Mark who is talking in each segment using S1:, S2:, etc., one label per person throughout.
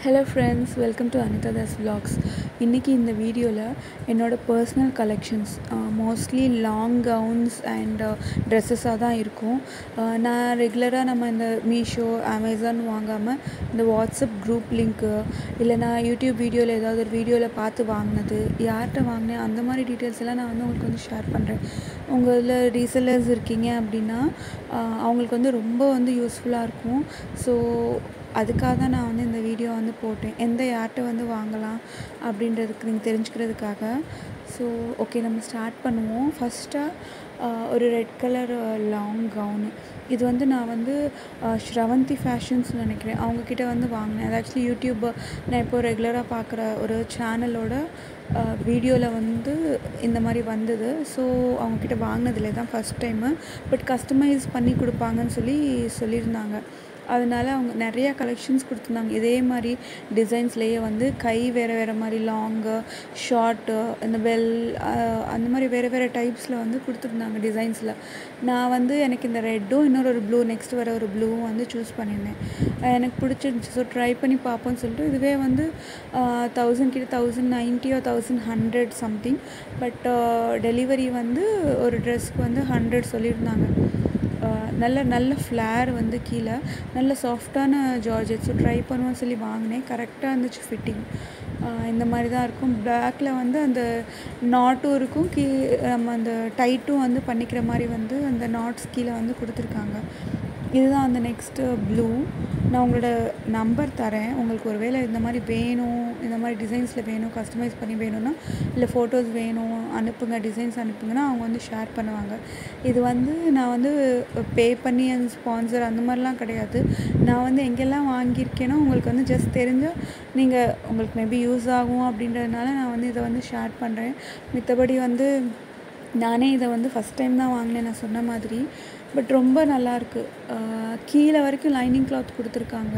S1: hello friends welcome to Anitha Das vlogs இன்றைக்கி இந்த வீடியோவில் என்னோடய personal collections mostly long gowns and ட்ரெஸ்ஸஸாக தான் இருக்கும் அஹ் நான் ரெகுலராக நம்ம இந்த மீஷோ அமேசான் வாங்காமல் இந்த வாட்ஸ்அப் குரூப் லிங்க்கு இல்லை நான் யூடியூப் வீடியோவில் ஏதாவது ஒரு வீடியோவில் பார்த்து வாங்கினது யார்கிட்ட வாங்கினேன் அந்த மாதிரி டீட்டெயில்ஸ் எல்லாம் நான் வந்து உங்களுக்கு வந்து ஷேர் பண்ணுறேன் உங்களில் ரீசெல்லர்ஸ் இருக்கீங்க அப்படின்னா அஹ் அவங்களுக்கு வந்து ரொம்ப வந்து யூஸ்ஃபுல்லாக இருக்கும் ஸோ அதுக்காக தான் நான் வந்து இந்த வீடியோ வந்து போட்டேன் எந்த யார்கிட்ட வந்து வாங்கலாம் அப்படின்றதுக்கு நீங்கள் தெரிஞ்சுக்கிறதுக்காக ஸோ ஓகே நம்ம ஸ்டார்ட் பண்ணுவோம் ஃபஸ்ட்டாக ஒரு ரெட் கலர் லாங் கவுனு இது வந்து நான் வந்து அஹ், ஸ்ரவந்தி ஃபேஷன்ஸ் நினைக்கிறேன் அவங்கக்கிட்ட வந்து வாங்கினேன் அது ஆக்சுவலி யூடியூப் நான் இப்போ ரெகுலராக பார்க்குற ஒரு சேனலோட வீடியோவில் வந்து இந்த மாதிரி வந்தது ஸோ அவங்கக்கிட்ட வாங்கினதுல தான் ஃபஸ்ட் டைமு பட் கஸ்டமைஸ் பண்ணி கொடுப்பாங்கன்னு சொல்லி சொல்லியிருந்தாங்க அதனால அவங்க நிறையா கலெக்ஷன்ஸ் கொடுத்துருந்தாங்க இதே மாதிரி டிசைன்ஸ்லேயே வந்து கை வேறு வேறு மாதிரி லாங்கு ஷார்ட்டு இந்த பெல் அந்த மாதிரி வேறு வேறு டைப்ஸில் வந்து கொடுத்துருந்தாங்க டிசைன்ஸில் நான் வந்து எனக்கு இந்த ரெட்டும் இன்னொரு ஒரு ப்ளூ நெக்ஸ்ட் வர ஒரு ப்ளூவும் வந்து சூஸ் பண்ணியிருந்தேன் அஹ் எனக்கு பிடிச்சிருந்துச்சி ஸோ ட்ரை பண்ணி பார்ப்போம்னு சொல்லிட்டு இதுவே வந்து தௌசண்ட் கிட்ட தௌசண்ட் நைன்ட்டியோ thousand hundred something but delivery வந்து ஒரு ட்ரெஸ்க்கு வந்து ஹண்ட்ரட் சொல்லியிருந்தாங்க அஹ் நல்ல நல்ல ஃப்ளேர் வந்து கீழே நல்ல சாஃப்டான ஜார்ஜெட் ஸோ ட்ரை பண்ணுவோன்னு சொல்லி வாங்கினேன் கரெக்டாக இருந்துச்சு ஃபிட்டிங் இந்த மாதிரி தான் இருக்கும் பேக்கில் வந்து அந்த நாட்டும் இருக்கும் கீ நம்ம அந்த டைட்டும் வந்து பண்ணிக்கிற மாதிரி வந்து அந்த நாட்ஸ் கீழே வந்து கொடுத்துருக்காங்க இதுதான் அந்த நெக்ஸ்ட்டு ப்ளூ நான் உங்களோட நம்பர் தரேன் உங்களுக்கு ஒரு வேளை இந்த மாதிரி வேணும் இந்த மாதிரி டிசைன்ஸில் வேணும் கஸ்டமைஸ் பண்ணி வேணும்னா இல்லை ஃபோட்டோஸ் வேணும் அனுப்புங்க டிசைன்ஸ் அனுப்புங்கன்னா அவங்க வந்து ஷேர் பண்ணுவாங்க இது வந்து நான் வந்து பே பண்ணி அந்த ஸ்பான்சர் அந்த மாதிரிலாம் கிடையாது நான் வந்து எங்கெல்லாம் வாங்கியிருக்கேனோ உங்களுக்கு வந்து ஜஸ்ட் தெரிஞ்சால் நீங்கள் உங்களுக்கு மேபி யூஸ் ஆகும் அப்படின்றதுனால நான் வந்து இதை வந்து ஷேர் பண்ணுறேன் மித்தபடி வந்து நானே இதை வந்து ஃபஸ்ட் டைம் தான் வாங்கினேன் நான் சொன்ன மாதிரி பட் ரொம்ப நல்லாயிருக்கு கீழே வரைக்கும் லைனிங் கிளாத் கொடுத்துருக்காங்க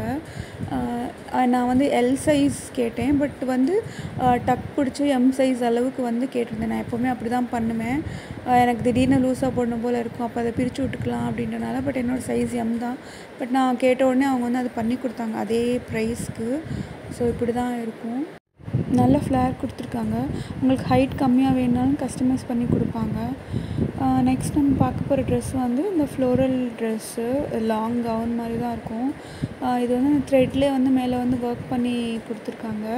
S1: ஆஹ் நான் வந்து எல் சைஸ் கேட்டேன் பட் வந்து டக் பிடிச்சி எம் சைஸ் அளவுக்கு வந்து கேட்டிருந்தேன் நான் எப்போவுமே அப்படி தான் பண்ணுவேன் ஆஹ் எனக்கு திடீர்னு லூஸாக போடணும் போல் இருக்கும் அப்போ அதை பிரித்து விட்டுக்கலாம் அப்படின்றனால பட் என்னோடய சைஸ் எம் தான் பட் நான் கேட்ட உடனே அவங்க வந்து அது பண்ணி கொடுத்தாங்க அதே ப்ரைஸ்க்கு ஸோ இப்படி தான் இருக்கும் நல்ல ஃப்ளேர் கொடுத்துருக்காங்க உங்களுக்கு ஹைட் கம்மியாக வேணுனாலும் கஸ்டமைஸ் பண்ணி கொடுப்பாங்க நெக்ஸ்ட் நம்ம பார்க்க போகிற ட்ரெஸ் வந்து இந்த ஃப்ளோரல் ட்ரெஸ்ஸு லாங் கவுன் மாதிரி தான் இருக்கும் ஆஹ் இது வந்து த்ரெட்லேயே வந்து மேலே வந்து ஒர்க் பண்ணி கொடுத்துருக்காங்க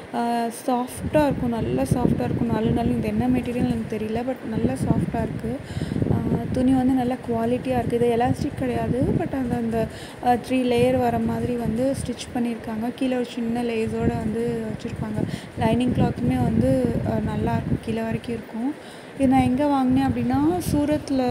S1: சாஃப்டாக இருக்கும் நல்லா சாஃப்டாக இருக்கும் நல்ல நல்ல இது என்ன மெட்டீரியல் எனக்கு தெரியல பட் நல்லா சாஃப்டாக இருக்குது துணி வந்து நல்ல குவாலிட்டியாக இருக்குது இது எலாஸ்டிக் கிடையாது பட் அந்த அந்த த்ரீ லேயர் வர மாதிரி வந்து ஸ்டிச் பண்ணியிருக்காங்க கீழே ஒரு சின்ன லேஸோடு வந்து வச்சுருப்பாங்க லைனிங் கிளாத்துமே வந்து அஹ், நல்லா இருக்கும் கீழே வரைக்கும் இருக்கும் இது நான் எங்கே வாங்கினேன் அப்படின்னா சூரத்தில்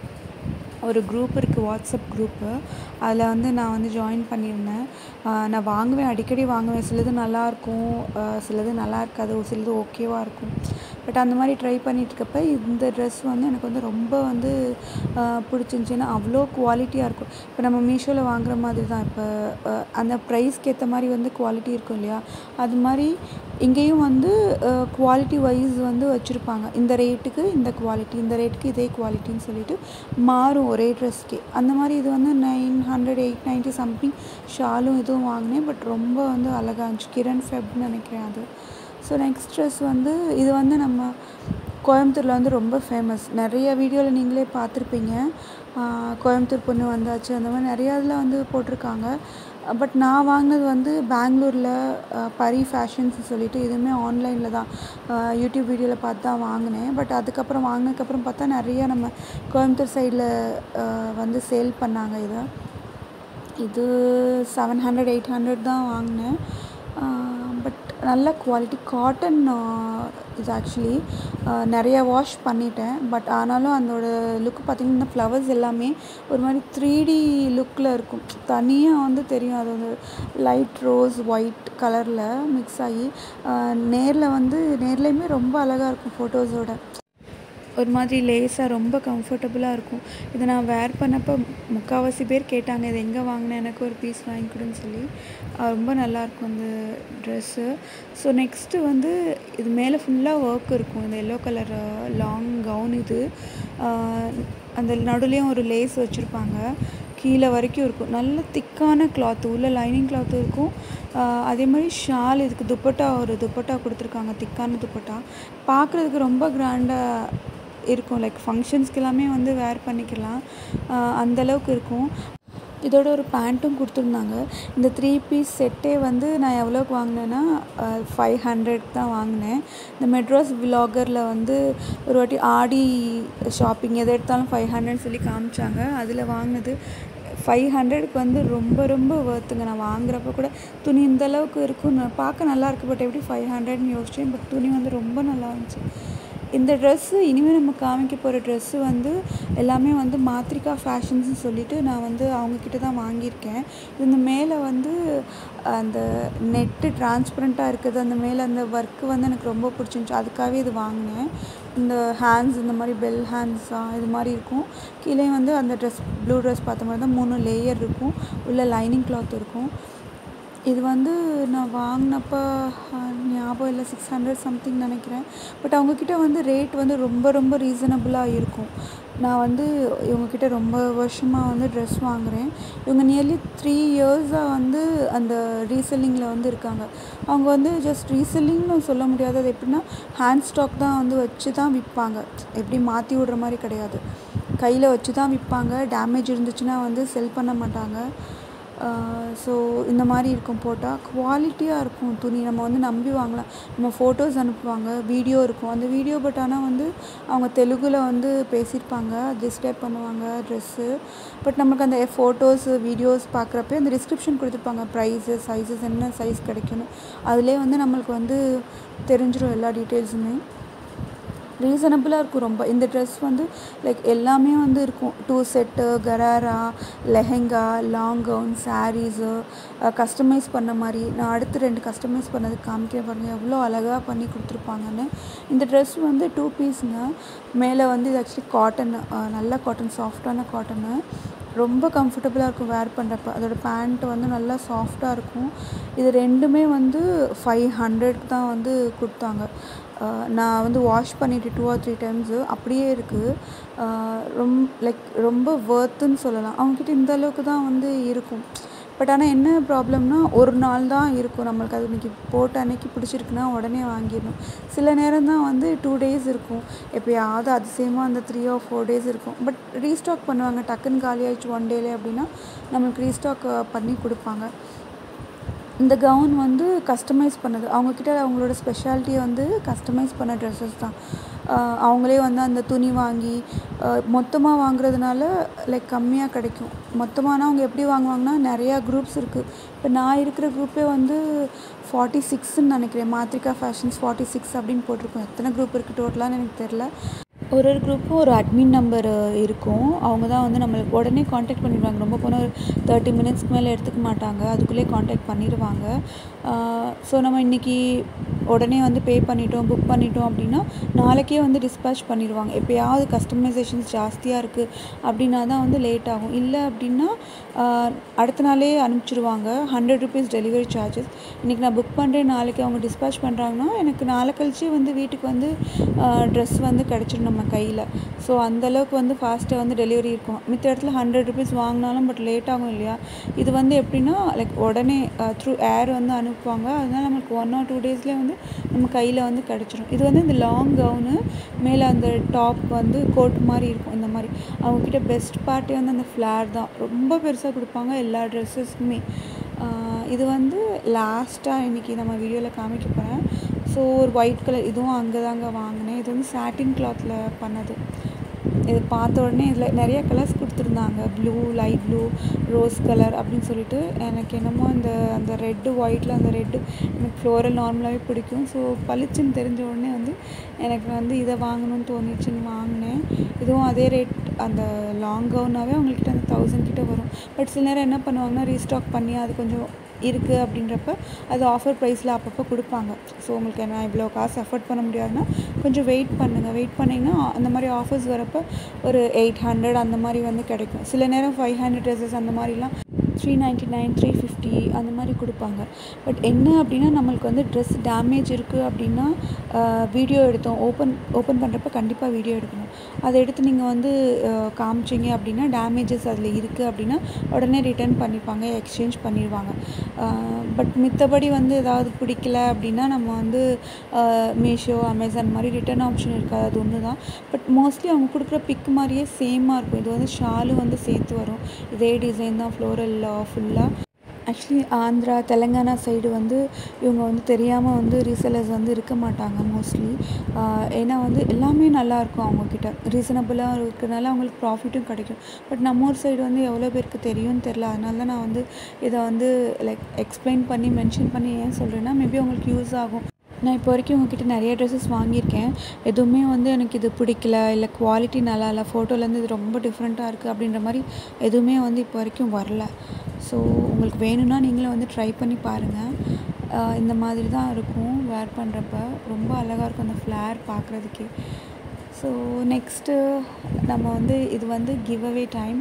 S1: ஒரு குரூப் இருக்குது வாட்ஸ்அப் குரூப்பு அதில் வந்து நான் வந்து ஜாயின் பண்ணியிருந்தேன் ஆஹ் நான் வாங்குவேன் அடிக்கடி வாங்குவேன் சிலது நல்லாயிருக்கும் சிலது நல்லா இருக்காது ஒரு சிலது ஓகேவாக இருக்கும் பட் அந்த மாதிரி ட்ரை பண்ணிட்டு இருக்கப்ப இந்த ட்ரெஸ் வந்து எனக்கு வந்து ரொம்ப வந்து ஆஹ் பிடிச்சிருந்துச்சி ஏன்னா அவ்வளோ குவாலிட்டியாக இருக்கும் இப்போ நம்ம மீஷோவில் வாங்குற மாதிரி தான் இப்போ ஆஹ் அந்த ப்ரைஸ்க்கு ஏற்ற மாதிரி வந்து குவாலிட்டி இருக்கும் இல்லையா அது மாதிரி இங்கேயும் வந்து குவாலிட்டி வைஸ் வந்து வச்சுருப்பாங்க இந்த ரேட்டுக்கு இந்த குவாலிட்டி இந்த ரேட்டுக்கு இதே குவாலிட்டின்னு சொல்லிட்டு மாறும் ஒரே ட்ரெஸ்க்கே அந்த மாதிரி இது வந்து nine hundred eight ninety something ஷாலும் இதுவும் வாங்கினேன் பட் ரொம்ப வந்து அழகாக இருந்துச்சு கிரண் ஃபெப்னு நினைக்கிறேன் அது ஸோ நெக்ஸ்ட் ட்ரெஸ் வந்து இது வந்து நம்ம கோயம்புத்தூரில் வந்து ரொம்ப ஃபேமஸ் நிறைய வீடியோவில் நீங்களே பார்த்துருப்பீங்க ஆஹ் கோயம்புத்தூர் பொண்ணு வந்தாச்சு அந்த மாதிரி நிறையா இதில் வந்து போட்டிருக்காங்க பட் நான் வாங்கினது வந்து பெங்களூரில் பரி ஃபேஷன்ஸ் சொல்லிட்டு இதுவுமே ஆன்லைனில் தான் ஆஹ் யூடியூப் வீடியோவில் பார்த்து தான் வாங்கினேன் பட் அதுக்கப்புறம் வாங்கினதுக்கப்புறம் பார்த்தா நிறையா நம்ம கோயம்புத்தூர் சைடில் வந்து சேல் பண்ணாங்க இதை இது செவன் ஹண்ட்ரட் எயிட் ஹண்ட்ரட் தான் வாங்கினேன் பட் நல்ல குவாலிட்டி காட்டன் இது ஆக்சுவலி நிறைய வாஷ் பண்ணிட்டேன் பட் ஆனாலும் அதோட லுக் பார்த்திங்கன்னா ஃப்ளவர்ஸ் எல்லாமே ஒரு மாதிரி த்ரீ டி லுக்கில் இருக்கும் தனியாக வந்து தெரியும் அது வந்து லைட் ரோஸ் ஒயிட் கலரில் மிக்ஸ் ஆகி நேரில் வந்து நேர்லேயுமே ரொம்ப அழகாக இருக்கும் ஃபோட்டோஸோட ஒரு மாதிரி லேஸாக ரொம்ப கம்ஃபர்டபுளாக இருக்கும் இதை நான் வேர் பண்ணப்போ முக்கால்வாசி பேர் கேட்டாங்க இது எங்கே வாங்கினேன் எனக்கு ஒரு பீஸ் வாங்கி கொடுன்னு சொல்லி அஹ் ரொம்ப நல்லாயிருக்கும் அந்த ட்ரெஸ்ஸு ஸோ நெக்ஸ்ட்டு வந்து இது மேலே ஃபுல்லாக ஒர்க் இருக்கும் இந்த எல்லோ கலர் லாங் கவுன் இது அஹ் அந்த நடுலேயும் ஒரு லேஸ் வச்சுருப்பாங்க கீழே வரைக்கும் இருக்கும் நல்ல திக்கான கிளாத் உள்ள லைனிங் கிளாத்தும் இருக்கும் அதே மாதிரி ஷால் இதுக்கு துப்பட்டா ஒரு துப்பட்டா கொடுத்துருக்காங்க திக்கான துப்பட்டா பார்க்குறதுக்கு ரொம்ப கிராண்டாக இருக்கும் லைக் ஃபங்க்ஷன்ஸ்க்கு எல்லாமே வந்து வேர் பண்ணிக்கலாம் அந்தளவுக்கு இருக்கும் இதோட ஒரு பேண்ட்டும் கொடுத்துருந்தாங்க இந்த த்ரீ பீஸ் செட்டே வந்து நான் எவ்வளோக்கு வாங்கினேன்னா ஃபைவ் ஹண்ட்ரட் தான் வாங்கினேன் இந்த மெட்ராஸ் விலாகரில் வந்து ஒரு வாட்டி ஆடி ஷாப்பிங் எதை எடுத்தாலும் ஃபைவ் ஹண்ட்ரட் சொல்லி காமிச்சாங்க அதில் வாங்கினது ஃபைவ் ஹண்ட்ரடுக்கு வந்து ரொம்ப ரொம்ப ஒர்த்துங்க நான் வாங்குறப்ப கூட துணி இந்த அளவுக்கு இருக்கும் நான் பார்க்க நல்லா இருக்கு பட் எப்படி ஃபைவ் ஹண்ட்ரட்னு யோசிச்சேன் பட் துணி வந்து ரொம்ப நல்லா இருந்துச்சு இந்த ட்ரெஸ்ஸு இனிமேல் நம்ம காமிக்க போகிற ட்ரெஸ்ஸு வந்து எல்லாமே வந்து மாத்ரிகா ஃபேஷன்ஸ்னு சொல்லிட்டு நான் வந்து அவங்கக்கிட்ட தான் வாங்கியிருக்கேன் இந்த மேலே வந்து அந்த நெட்டு டிரான்ஸ்பரண்ட்டாக இருக்குது அந்த மேலே அந்த ஒர்க்கு வந்து எனக்கு ரொம்ப பிடிச்சிருந்துச்சி அதுக்காகவே இது வாங்கினேன் இந்த ஹேண்ட்ஸ் இந்த மாதிரி பெல் ஹேண்ட்ஸாக இது மாதிரி இருக்கும் கீழே வந்து அந்த ட்ரெஸ் ப்ளூ ட்ரெஸ் பார்த்த மாதிரி தான் மூணு லேயர் இருக்கும் உள்ள லைனிங் கிளாத் இருக்கும் இது வந்து நான் வாங்கினப்ப ஞாபகம் இல்லை சிக்ஸ் ஹண்ட்ரட் சம்திங் நினைக்கிறேன் பட் அவங்கக்கிட்ட வந்து ரேட் வந்து ரொம்ப ரொம்ப ரீசனபிளாக இருக்கும் நான் வந்து இவங்கக்கிட்ட ரொம்ப வருஷமாக வந்து ட்ரெஸ் வாங்குகிறேன் இவங்க நியர்லி த்ரீ இயர்ஸாக வந்து அந்த ரீசெல்லிங்கில் வந்து இருக்காங்க அவங்க வந்து ஜஸ்ட் ரீசெல்லிங்னு சொல்ல முடியாது அது எப்படின்னா ஹேண்ட் ஸ்டாக் தான் வந்து வச்சு தான் விற்பாங்க எப்படி மாற்றி விடுற மாதிரி கிடையாது கையில் வச்சு தான் விற்பாங்க டேமேஜ் இருந்துச்சுன்னா வந்து செல் பண்ண மாட்டாங்க ஸோ இந்த மாதிரி இருக்கும் போட்டால் குவாலிட்டியாக இருக்கும் துணி நம்ம வந்து நம்பி வாங்கலாம் நம்ம ஃபோட்டோஸ் அனுப்புவாங்க வீடியோ இருக்கும் அந்த வீடியோ பட் ஆனால் வந்து அவங்க தெலுங்கில் வந்து பேசியிருப்பாங்க டிஸ்கிரைப் பண்ணுவாங்க ட்ரெஸ்ஸு பட் நமக்கு அந்த ஃபோட்டோஸ் வீடியோஸ் பார்க்குறப்ப அந்த டிஸ்கிரிப்ஷன் கொடுத்துருப்பாங்க ப்ரைஸு சைஸஸ் என்ன சைஸ் கிடைக்கணும் அதிலே வந்து நம்மளுக்கு வந்து தெரிஞ்சிடும் எல்லா டீட்டெயில்ஸுமே ரீசனபிளாக இருக்கும் ரொம்ப இந்த ட்ரெஸ் வந்து லைக் எல்லாமே வந்து இருக்கும் two set gharara lehenga long gown saris customise பண்ண மாதிரி நான் அடுத்து ரெண்டு கஸ்டமைஸ் பண்ணது காமிக்க பாருங்கள் எவ்வளோ அழகாக பண்ணி கொடுத்துருப்பாங்கன்னு இந்த ட்ரெஸ் வந்து டூ பீஸுங்க மேலே வந்து இது ஆக்சுவலி காட்டன் நல்ல காட்டன் சாஃப்டான காட்டனு ரொம்ப கம்ஃபர்டபுளாக இருக்கும் வேர் பண்ணுறப்ப அதோட பேண்ட் வந்து நல்லா சாஃப்டாக இருக்கும் இது ரெண்டுமே வந்து ஃபைவ் ஹண்ட்ரட் தான் வந்து கொடுத்தாங்க நான் வந்து வாஷ் பண்ணிவிட்டு டூ ஆர் த்ரீ டைம்ஸு அப்படியே இருக்குது ரொம் லைக் ரொம்ப ஒர்த்துன்னு சொல்லலாம் அவங்கக்கிட்ட இந்த அளவுக்கு தான் வந்து இருக்கும் பட் ஆனால் என்ன ப்ராப்ளம்னா ஒரு நாள் தான் இருக்கும் நம்மளுக்கு அது இன்றைக்கி போட்ட அன்னைக்கு பிடிச்சிருக்குன்னா உடனே வாங்கிடணும் சில நேரம் தான் வந்து டூ டேஸ் இருக்கும் எப்போயாவது அதிசயமாக அந்த த்ரீ ஆர் ஃபோர் டேஸ் இருக்கும் பட் ரீஸ்டாக் பண்ணுவாங்க டக்குன்னு காலி ஆயிடுச்சு ஒன் டேலே அப்படின்னா நம்மளுக்கு ரீஸ்டாக் பண்ணி கொடுப்பாங்க இந்த கவுன் வந்து கஸ்டமைஸ் பண்ணது அவங்கக்கிட்ட அவங்களோட ஸ்பெஷாலிட்டியை வந்து கஸ்டமைஸ் பண்ண ட்ரெஸ்ஸஸ் தான் அவங்களே வந்து அந்த துணி வாங்கி மொத்தமாக வாங்குறதுனால லைக் கம்மியாக கிடைக்கும் மொத்தமானா அவங்க எப்படி வாங்குவாங்கன்னா நிறையா குரூப்ஸ் இருக்குது இப்போ நான் இருக்கிற குரூப்பே வந்து ஃபார்ட்டி சிக்ஸ்ன்னு நினைக்கிறேன் மாத்ரிகா ஃபேஷன்ஸ் ஃபார்ட்டி சிக்ஸ் அப்படின்னு போட்டிருக்கோம் எத்தனை குரூப் இருக்குது டோட்டலான்னு எனக்கு தெரில ஒரு ஒரு குரூப்பும் ஒரு அட்மின் நம்பர் இருக்கும் அவங்க தான் வந்து நம்மளுக்கு உடனே காண்டாக்ட் பண்ணிடுவாங்க ரொம்ப போனால் ஒரு தேர்ட்டி மினிட்ஸ்க்கு மேலே எடுத்துக்க மாட்டாங்க அதுக்குள்ளே காண்டாக்ட் பண்ணிடுவாங்க ஸோ நம்ம இன்றைக்கி உடனே வந்து பே பண்ணிட்டோம் புக் பண்ணிட்டோம் அப்படின்னா நாளைக்கே வந்து டிஸ்பேச் பண்ணிடுவாங்க எப்போயாவது கஸ்டமைசேஷன்ஸ் ஜாஸ்தியாக இருக்குது அப்படின்னா தான் வந்து லேட் ஆகும் இல்லை அப்படின்னா அடுத்த நாளே அனுப்பிச்சிடுவாங்க ஹண்ட்ரட் ருபீஸ் டெலிவரி சார்ஜஸ் இன்றைக்கி நான் புக் பண்ணுறேன் நாளைக்கு அவங்க டிஸ்பேச் பண்ணுறாங்கன்னா எனக்கு நாளை கழிச்சு வந்து வீட்டுக்கு வந்து ட்ரெஸ் வந்து கிடச்சிடும் நம்ம கையில் ஸோ அந்தளவுக்கு வந்து ஃபாஸ்ட்டாக வந்து டெலிவரி இருக்கும் மித்த இடத்துல ஹண்ட்ரட் ருபீஸ் வாங்கினாலும் பட் லேட் ஆகும் இல்லையா இது வந்து எப்படின்னா லைக் உடனே த்ரூ ஏர் வந்து அனுப்புவாங்க அதனால் நமக்கு ஒன் ஆர் டூ டேஸ்லேயே வந்து நம்ம கையில் வந்து கிடச்சிரும் இது வந்து இந்த லாங் கவுனு மேலே அந்த டாப் வந்து கோட் மாதிரி இருக்கும் இந்த மாதிரி அவங்கக்கிட்ட பெஸ்ட் பார்ட்டே வந்து அந்த ஃப்ளார் தான் ரொம்ப பெருசாக கொடுப்பாங்க எல்லா ட்ரெஸ்ஸஸ்க்குமே இது வந்து லாஸ்ட்டாக இன்றைக்கி நம்ம வீடியோவில் காமிக்க போகிறேன் ஸோ ஒரு ஒயிட் கலர் இதுவும் அங்கே தாங்க வாங்கினேன் இது வந்து சாட்டின் கிளாத்தில் பண்ணது இது பார்த்த உடனே இதில் நிறைய கலர்ஸ் கொடுத்துருந்தாங்க blue light blue rose colour அப்படின்னு சொல்லிட்டு எனக்கு என்னமோ அந்த அந்த ரெட்டு ஒயிட்டில் அந்த ரெட்டு எனக்கு ஃப்ளோரல் நார்மலாகவே பிடிக்கும் ஸோ பளிச்சுன்னு தெரிஞ்ச உடனே வந்து எனக்கு வந்து இதை வாங்கணும்னு தோணிச்சுன்னு வாங்கினேன் இதுவும் அதே ரேட் அந்த லாங் கவுனாகவே அவங்கக்கிட்ட அந்த தௌசண்ட் கிட்ட வரும் பட் சில நேரம் என்ன பண்ணுவாங்கன்னா ரீஸ்டாக் பண்ணி அது கொஞ்சம் இருக்குது அப்படின்றப்ப அது ஆஃபர் ப்ரைஸில் அப்பப்போ கொடுப்பாங்க ஸோ உங்களுக்கு நான் இவ்வளோ காசு அஃபோர்ட் பண்ண முடியாதுன்னா கொஞ்சம் வெயிட் பண்ணுங்கள் வெயிட் பண்ணிங்கன்னா அந்த மாதிரி ஆஃபர்ஸ் வரப்போ ஒரு எயிட் ஹண்ட்ரட் அந்த மாதிரி வந்து கிடைக்கும் சில நேரம் ஃபைவ் ஹண்ட்ரட் ட்ரெஸ்ஸஸ் அந்த மாதிரிலாம் three ninety nine three fifty அந்த மாதிரி கொடுப்பாங்க பட் என்ன அப்படின்னா நம்மளுக்கு வந்து ட்ரெஸ் டேமேஜ் இருக்குது அப்படின்னா வீடியோ எடுத்தோம் ஓப்பன் ஓப்பன் பண்ணுறப்ப கண்டிப்பாக வீடியோ எடுக்கணும் அதை எடுத்து நீங்கள் வந்து அஹ், காமிச்சீங்க அப்படின்னா டேமேஜஸ் அதில் இருக்குது அப்படின்னா உடனே ரிட்டர்ன் பண்ணிப்பாங்க எக்ஸ்சேஞ்ச் பண்ணிடுவாங்க பட் மித்தபடி வந்து ஏதாவது பிடிக்கல அப்படின்னா நம்ம வந்து மீஷோ அமேசான் மாதிரி ரிட்டர்ன் ஆப்ஷன் இருக்காது அது ஒன்று தான் பட் மோஸ்ட்லி அவங்க கொடுக்குற பிக் மாதிரியே சேமாக இருக்கும் இது வந்து ஷாலும் வந்து சேர்த்து வரும் இதே டிசைன் தான் ஃப்ளோரல் ஃபுல்லாக ஆக்சுவலி ஆந்திரா தெலுங்கானா சைடு வந்து இவங்க வந்து தெரியாமல் வந்து ரீசெல்லர்ஸ் வந்து இருக்க மாட்டாங்க மோஸ்ட்லி ஏன்னா வந்து எல்லாமே நல்லாயிருக்கும் அவங்கக்கிட்ட ரீசனபிளாக இருக்கிறனால அவங்களுக்கு ப்ராஃபிட்டும் கிடைக்கும் பட் நம்ம ஊர் சைடு வந்து எவ்வளோ பேருக்கு தெரியும்னு தெரில அதனால தான் நான் வந்து இதை வந்து லைக் எக்ஸ்பிளைன் பண்ணி மென்ஷன் பண்ணி ஏன் சொல்கிறேன்னா மேபி உங்களுக்கு யூஸ் ஆகும் நான் இப்போ வரைக்கும் உங்ககிட்ட நிறைய ட்ரெஸ்ஸஸ் வாங்கியிருக்கேன் எதுவுமே வந்து எனக்கு இது பிடிக்கல இல்லை குவாலிட்டி நல்லா இல்லை ஃபோட்டோலேருந்து இது ரொம்ப டிஃப்ரெண்ட்டாக இருக்குது அப்படின்ற மாதிரி எதுவுமே வந்து இப்போ வரைக்கும் வரல ஸோ உங்களுக்கு வேணும்னா நீங்களும் வந்து ட்ரை பண்ணி பாருங்கள் ஆஹ் இந்த மாதிரி தான் இருக்கும் வேர் பண்ணுறப்ப ரொம்ப அழகாக இருக்கும் அந்த ஃப்ளேர் பார்க்குறதுக்கே ஸோ நெக்ஸ்ட்டு நம்ம வந்து இது வந்து கிவ் அவே டைம்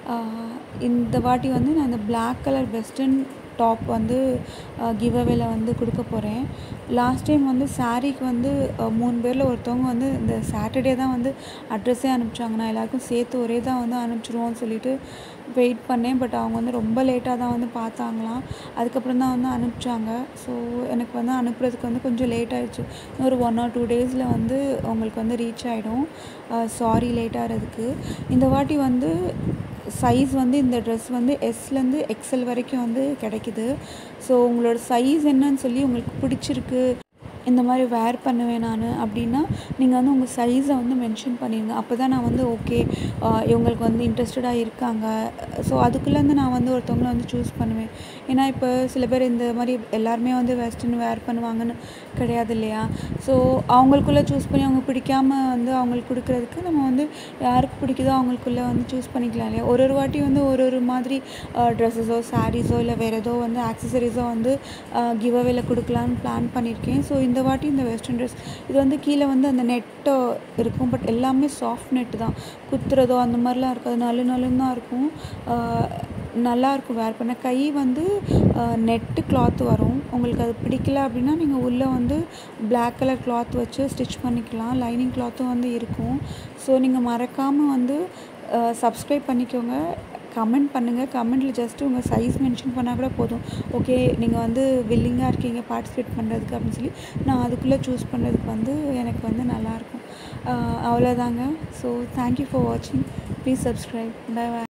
S1: இந்த வாட்டி வந்து நான் இந்த Black கலர் வெஸ்டர்ன் டாப் வந்து கிவ் அவேல வந்து கொடுக்க போகிறேன் லாஸ்ட் டைம் வந்து சாரீக்கு வந்து அஹ், மூணு பேரில் ஒருத்தவங்க வந்து இந்த சாட்டர்டே தான் வந்து அட்ரஸே அனுப்பிச்சாங்க நான் எல்லாருக்கும் சேர்த்து ஒரே தான் வந்து அனுப்பிச்சிருவோம்னு சொல்லிட்டு வெயிட் பண்ணேன் பட் அவங்க வந்து ரொம்ப லேட்டாக தான் வந்து பார்த்தாங்களாம் அதுக்கப்புறம் தான் வந்து அனுப்பிச்சாங்க ஸோ எனக்கு வந்து அனுப்புறதுக்கு வந்து கொஞ்சம் லேட் ஆயிடுச்சு இன்னொரு ஒன் ஆர் டூ டேஸில் வந்து உங்களுக்கு வந்து ரீச் ஆகிடும் சாரி லேட் ஆகிறதுக்கு இந்த வாட்டி வந்து சைஸ் வந்து இந்த ட்ரெஸ் வந்து எஸ்லேருந்து எக்ஸல் வரைக்கும் வந்து கிடைக்குது ஸோ உங்களோட சைஸ் என்னன்னு சொல்லி உங்களுக்கு பிடிச்சிருக்கு இந்த மாதிரி வேர் பண்ணுவேன் நான் அப்படின்னா நீங்கள் வந்து உங்கள் சைஸை வந்து மென்ஷன் பண்ணிடுங்க அப்போ தான் நான் வந்து ஓகே இவங்களுக்கு வந்து இன்ட்ரெஸ்டடாக இருக்காங்க ஸோ அதுக்குள்ளேருந்து நான் வந்து ஒருத்தவங்கள வந்து சூஸ் பண்ணுவேன் ஏன்னா இப்போ சில பேர் இந்த மாதிரி எல்லாருமே வந்து வெஸ்டர்ன் வேர் பண்ணுவாங்கன்னு கிடையாது இல்லையா ஸோ அவங்களுக்குள்ளே சூஸ் பண்ணி அவங்க பிடிக்காம வந்து அவங்களுக்கு கொடுக்குறதுக்கு நம்ம வந்து யாருக்கு பிடிக்குதோ அவங்களுக்குள்ளே வந்து சூஸ் பண்ணிக்கலாம் இல்லையா ஒரு ஒரு வாட்டி வந்து ஒரு ஒரு மாதிரி ட்ரெஸ்ஸஸோ சாரீஸோ இல்லை வேறு ஏதோ வந்து ஆக்சசரிஸோ வந்து கிவ் அவேல கொடுக்கலான்னு பிளான் பண்ணியிருக்கேன் ஸோ இந்த வாட்டி இந்த வெஸ்டர்ன் ட்ரெஸ் இது வந்து கீழே வந்து அந்த நெட்டோ இருக்கும் பட் எல்லாமே சாஃப்ட் நெட்டு தான் குத்துறதோ அந்த மாதிரிலாம் இருக்காது நல்லு நல்லுன்னு தான் இருக்கும் ஆஹ் நல்லா இருக்கும் வேர் பண்ண கை வந்து நெட்டு கிளாத் வரும் உங்களுக்கு அது பிடிக்கல அப்படின்னா நீங்கள் உள்ளே வந்து Black கலர் கிளாத் வச்சு ஸ்டிச் பண்ணிக்கலாம் லைனிங் கிளாத்தும் வந்து இருக்கும் ஸோ நீங்கள் மறக்காமல் வந்து சப்ஸ்கிரைப் பண்ணிக்கோங்க கமெண்ட் பண்ணுங்கள் கமெண்ட்டில் ஜஸ்ட்டு உங்கள் சைஸ் மென்ஷன் பண்ணால் கூட போதும் ஓகே நீங்கள் வந்து வில்லிங்காக இருக்கீங்க பார்ட்டிசிபேட் பண்ணுறதுக்கு அப்படின்னு சொல்லி நான் அதுக்குள்ளே சூஸ் பண்ணுறதுக்கு வந்து எனக்கு வந்து நல்லாயிருக்கும் அவ்வளோதாங்க ஸோ தேங்க்யூ ஃபார் வாட்சிங் ப்ளீஸ் சப்ஸ்கிரைப் பை